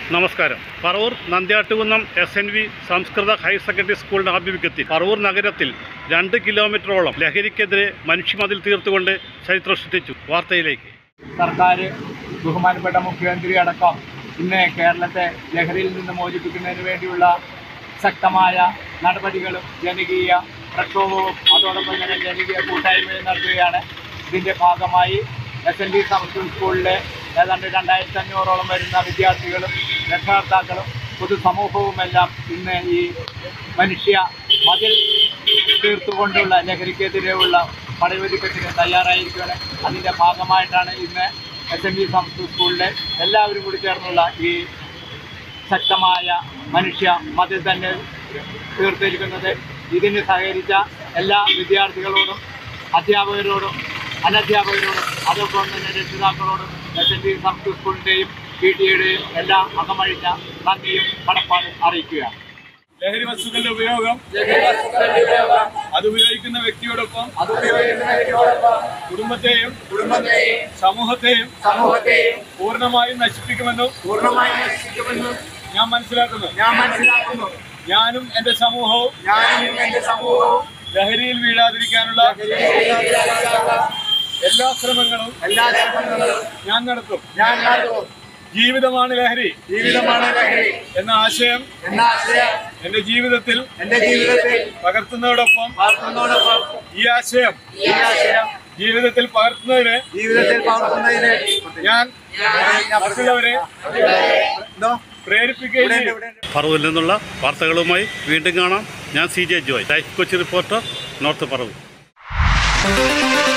നമസ്കാരം Paravur Nandyattukunnam S N V സംസ്കൃത higher secondary സ്കൂളിന്റെ ആഭിമുഖ്യത്തിൽ പറവൂർ നഗരത്തിൽ രണ്ട് കിലോമീറ്ററോളം ലഹരിക്കെതിരെ മനുഷ്യമതിൽ തീർത്തുകൊണ്ട് ചരിത്രം സൃഷ്ടിച്ചു വാർത്തയിലേക്ക് സർക്കാർ ബഹുമാനപ്പെട്ട മുഖ്യമന്ത്രി അടക്കം ഇന്ന് കേരളത്തെ ലഹരിയിൽ നിന്ന് മോചിപ്പിക്കുന്നതിന് വേണ്ടിയുള്ള ശക്തമായ നടപടികളും ജനകീയ പ്രക്ഷോഭവും അതോടൊപ്പം തന്നെ ജനകീയ കൂട്ടായ്മയും നടത്തുകയാണ് ഇതിൻ്റെ ഭാഗമായി എസ് എൻ ഡി സംസ്കൃത സ്കൂളിലെ ഏതാണ്ട് രണ്ടായിരത്തി അഞ്ഞൂറോളം വരുന്ന വിദ്യാർത്ഥികളും രക്ഷകർത്താക്കളും പൊതുസമൂഹവുമെല്ലാം ഇന്ന് ഈ മനുഷ്യ മതിൽ തീർത്തുകൊണ്ടുള്ള ലഹരിക്കെതിരെയുള്ള പടയൊരുക്കത്തിന് തയ്യാറായിരിക്കുകയാണ് അതിൻ്റെ ഭാഗമായിട്ടാണ് ഇന്ന് എസ് എൻ ഡി സംസ്കൃത സ്കൂളിലെ എല്ലാവരും കൂടി ചേർന്നുള്ള ഈ ശക്തമായ മനുഷ്യ മതിൽ തന്നെ തീർത്തിരിക്കുന്നത് ഇതിന് സഹകരിച്ച എല്ലാ വിദ്യാർത്ഥികളോടും അധ്യാപകരോടും അനധ്യാപകരോടും അതോടൊപ്പം തന്നെ രക്ഷിതാക്കളോടും എസ് എൻ ഡി സംസ്കൃത സ്കൂളിൻ്റെയും പി ടി എയുടെയും എല്ലാ അകമഴിഞ്ഞ നന്ദിയും കടപ്പാടും അറിയിക്കുകയാണ് ലഹരി വസ്തുക്കളുടെ ഉപയോഗം അത് ഉപയോഗിക്കുന്ന വ്യക്തിയോടൊപ്പം കുടുംബത്തെയും കുടുംബത്തെയും സമൂഹത്തെയും സമൂഹത്തെയും പൂർണ്ണമായും നശിപ്പിക്കുമെന്നും പൂർണ്ണമായി നശിക്കുമെന്നും ഞാൻ മനസ്സിലാക്കുന്നു ഞാൻ മനസ്സിലാക്കുന്നു ഞാനും എന്റെ സമൂഹവും ഞാനും എന്റെ സമൂഹവും ലഹരിയിൽ വീഴാതിരിക്കാനുള്ള എല്ലാ ശ്രമങ്ങളും എല്ലാ ശ്രമങ്ങളും ഞാൻ നടത്തും ഞാൻ നടത്തും ജീവിതമാണ് ലഹരി ജീവിതമാണ് ലഹരി എന്ന ആശയം എന്ന ആശയം എന്റെ ജീവിതത്തിൽ എന്റെ ജീവിതത്തിൽ പകർത്തുന്നതോടൊപ്പം വളർത്തുന്നതോടൊപ്പം ഈ ആശയം ഈ ആശയം ജീവിതത്തിൽ പകർത്തുന്നതിന് ജീവിതത്തിൽ പകർത്തുന്നതിന് ഞാൻ മറ്റുള്ളവരെ എന്തോ പ്രേരിപ്പിക്കുകയും ഇവിടെ ചെയ്യും ഇവിടെ പറവൂരിൽ നിന്നുള്ള വാർത്തകളുമായി വീണ്ടും കാണാം ഞാൻ C J Joy life Kochi reporter north Paravur